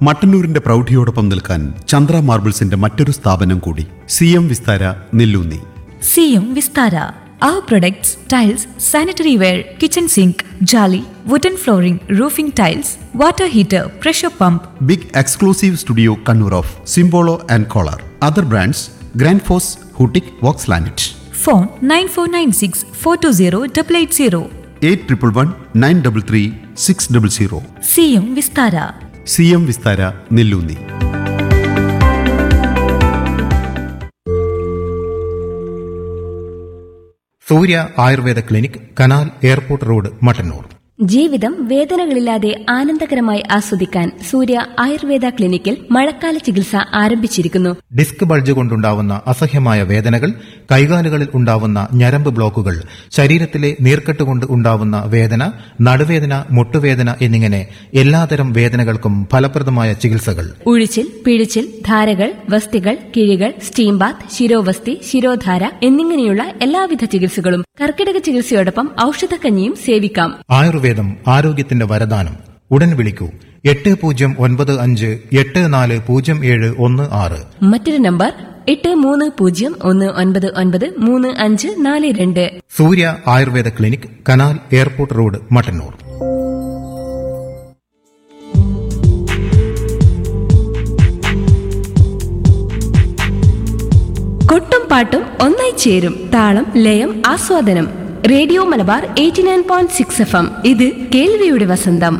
മട്ടന്നൂരിന്റെ പ്രൗഢിയോടൊപ്പം നിൽക്കാൻ ചന്ദ്ര മാർബിൾസിന്റെ മറ്റൊരു സ്ഥാപനം കൂടി സി എം വിസ്താര നെല്ലൂന്നി സിയും Vistara Our products, tiles, sanitary ware, kitchen sink, jolly, wooden flooring, roofing tiles, water heater, pressure pump, big exclusive studio Kannur of Simpolo and Kohler other brands Grundfos ഹൂട്ടിക് Vox ലാനറ്റ് phone 9496 420 880. Eight triple one nine double three six double zero സിയും Vistara C M Vistara Nellunni Surya Ayurveda clinic canal airport road Mattannur ജീവിതം വേദനകളില്ലാതെ ആനന്ദകരമായി ആസ്വദിക്കാൻ സൂര്യ ആയുർവേദ ക്ലിനിക്കിൽ മഴക്കാല ചികിത്സ ആരംഭിച്ചിരിക്കുന്നു ഡിസ്ക് ബൾജ് കൊണ്ടുണ്ടാവുന്ന അസഹ്യമായ വേദനകൾ കൈകാലുകളിൽ ഉണ്ടാവുന്ന ഞരമ്പ് ബ്ലോക്കുകൾ ശരീരത്തിലെ നീർക്കെട്ട് കൊണ്ട് ഉണ്ടാവുന്ന വേദന നടുവേദന മുട്ടുവേദന എന്നിങ്ങനെ എല്ലാതരം വേദനകൾക്കും ഫലപ്രദമായ ചികിത്സകൾ ഉഴിച്ചിൽ പിഴിച്ചിൽ ധാരകൾ വസ്തികൾ കിഴികൾ സ്റ്റീം ബാത്ത് ശിരോവസ്തി ശിരോധാര എന്നിങ്ങനെയുള്ള എല്ലാവിധ ചികിത്സകളും കർക്കിടക ചികിത്സയോടൊപ്പം ഔഷധക്കഞ്ഞിയും സേവിക്കാം ആയുർവേദം ആരോഗ്യത്തിന്റെ വരദാനം ഉടൻ വിളിക്കൂ എട്ട് പൂജ്യം ഒൻപത് അഞ്ച് എട്ട് നാല് പൂജ്യം ഏഴ് ഒന്ന് ആറ് മറ്റൊരു നമ്പർ എട്ട് മൂന്ന് പൂജ്യം ഒന്ന് ഒൻപത് ഒൻപത് മൂന്ന് അഞ്ച് നാല് രണ്ട് Surya Ayurveda clinic canal airport road Mattannur കൊട്ടും പാട്ടും ഒന്നായി ചേരും താളം ലയം ആസ്വാദനം radio Malabar eighty nine point six F M ഇത് കേൾവിയുടെ വസന്തം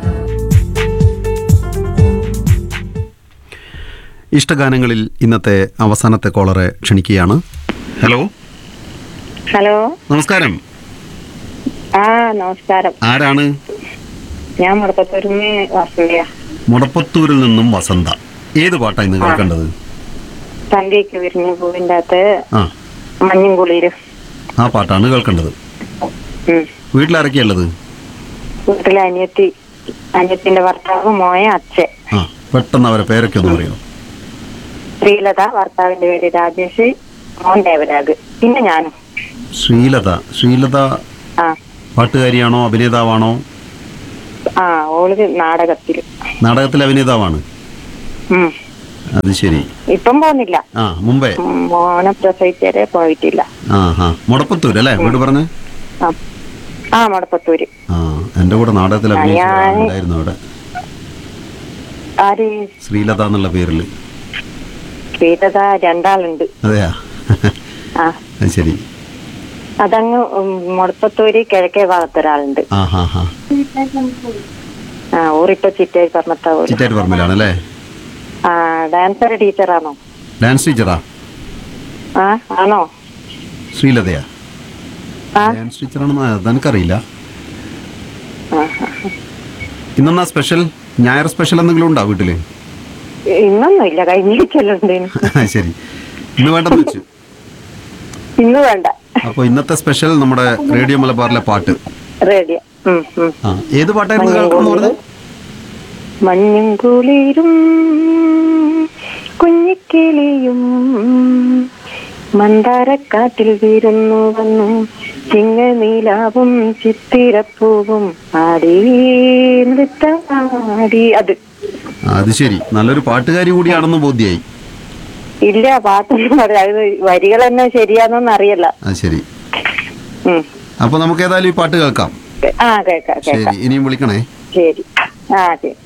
ഇഷ്ടഗാനങ്ങളിൽ ഇന്നത്തെ അവസാനത്തെ കോളറെ ക്ഷണിക്കുകയാണ് ഹലോ ഹലോ നമസ്കാരം ആ നമസ്കാരം ആരാണ് ഞാൻ മുടക്കത്തൂരിന്ന് വസന്തയ മുടപ്പത്തൂരിൽ നിന്നും വസന്ത ഏത് പാട്ടാണ് ഇന്ന് കേൾക്കേണ്ടത് സന്ധ്യക്ക് വിരിഞ്ഞ പൂവിൻ്റെ അകത്ത് ആ മഞ്ഞും കുളിരും ആ പാട്ടാണ് കേൾക്കേണ്ടത് ഉം. വീട്ടിലാരൊക്കെയുള്ളത് വീട്ടിലെ അനിയത്തി അനിയത്തിന്റെ ഭർത്താവ് മോയ അച്ഛൻ ആ പെട്ടെന്ന് അവരെ പേരൊക്കെ ഒന്ന് പറയോ ശ്രീലത ഭർത്താവിന്റെ പേര് രാജേഷ് മോൻ ദേവരാഗ് പിന്നെ ഞാനും ശ്രീലത ശ്രീലത ആ പാട്ടുകാരിയാണോ അഭിനേതാവാണോ ആ ഓള് നാടകത്തില് നാടകത്തിലെ അഭിനേതാവാണ് ഉം. അത് ശരി ഇപ്പം പോകുന്നില്ല ആ മുമ്പേ ഉം, മോനെ പ്രസവിച്ചവരെ പോയിട്ടില്ല ആ ഹാ മുടപ്പത്തൂർ അല്ലേ വീട് പറഞ്ഞേ ആ ആ മുടപ്പത്തൂര് ആ എൻ്റെ കൂടെ നാടകത്തിൽ അഭിനയിച്ച ഞാൻ- ഒരാളുണ്ടായിരുന്നു അവിടെ ആര് ശ്രീലത എന്നുള്ള പേരിൽ ശ്രീലത രണ്ടാളുണ്ട് അതെയാ ആ അത് ശരി അതങ്ങ് ഉം, മുടപ്പത്തൂര് കിഴക്കേ ഭാഗത്തൊരാളുണ്ട് ആ ഹാ ഹാ ആ ഊറിപ്പോ ചിറ്റേരി പറഞ്ഞത്താ ഊര് ചിറ്റാറ്റ് പറമ്പിലാണ് അല്ലേ ആ ഡാൻസർ ടീച്ചറാണോ ഡാൻസ് ടീച്ചറാ ആ ആണോ ശ്രീലതയാ ആ ഡാൻസ് ടീച്ചറാണെന്ന് അതെനിക്കറിയില്ല ആ, ഇന്നെന്നാ സ്പെഷ്യൽ ഞായർ സ്പെഷ്യൽ എന്തെങ്കിലും ഉണ്ടോ വീട്ടില് ഇന്നൊന്നും ഇല്ല കഴിഞ്ഞിരിക്കലുണ്ട് ശരി ഇന്ന് വേണ്ടെന്ന് വെച്ചു ഇന്ന് വേണ്ട അപ്പോൾ ഇന്നത്തെ സ്പെഷ്യൽ നമ്മുടെ റേഡിയോ മലബാറിലെ പാട്ട് റേഡിയോ ഉം, ഉം. ആ ഏത് പാട്ടായിരുന്നു കേൾക്കണം പറഞ്ഞത് മഞ്ഞും കുളിരും കുഞ്ഞിക്കിളിയും മന്ദാരക്കാറ്റിൽ വീരുന്നു വന്നു ചിങ്ങനീലാവും ചിത്തിരപ്പൂവും ആടി നൃത്തമാടി അത് ആ, അത് ശരി നല്ലൊരു പാട്ടുകാരി കൂടിയാണെന്ന് ബോധ്യായി ഇല്ല പാട്ടൊന്നും പറയാം അത് വരികൾ തന്നെ ശരിയാന്നൊന്നും അറിയില്ല അത് ശരി ഉം. അപ്പൊ നമുക്ക് ഏതായാലും ഈ പാട്ട് കേൾക്കാം ആ കേക്കാം ശരി കേക്കാം ഇനിയും വിളിക്കണേ ശരി ആ ശരി